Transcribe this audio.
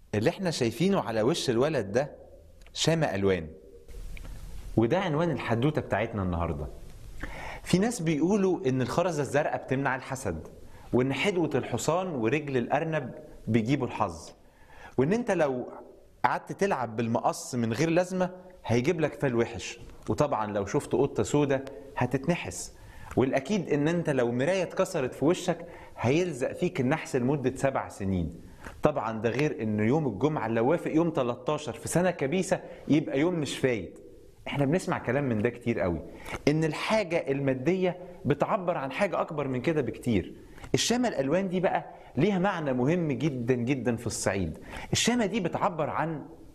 اللي احنا شايفينه على وش الولد ده شامة ألوان وده عنوان الحدوتة بتاعتنا النهاردة في ناس بيقولوا إن الخرزة الزرقاء بتمنع الحسد وإن حدوة الحصان ورجل الأرنب بيجيبوا الحظ وإن أنت لو قعدت تلعب بالمقص من غير لازمة هيجيب لك فال وحش وطبعا لو شفت قطة سودة هتتنحس والأكيد إن أنت لو مراية اتكسرت في وشك هيلزق فيك النحس لمدة سبع سنين طبعا ده غير ان يوم الجمعه لو وافق يوم 13 في سنه كبيسه يبقى يوم مش فايت احنا بنسمع كلام من ده كتير قوي ان الحاجه الماديه بتعبر عن حاجه اكبر من كده بكتير الشامه الالوان دي بقى ليها معنى مهم جدا جدا في الصعيد الشامه دي بتعبر عن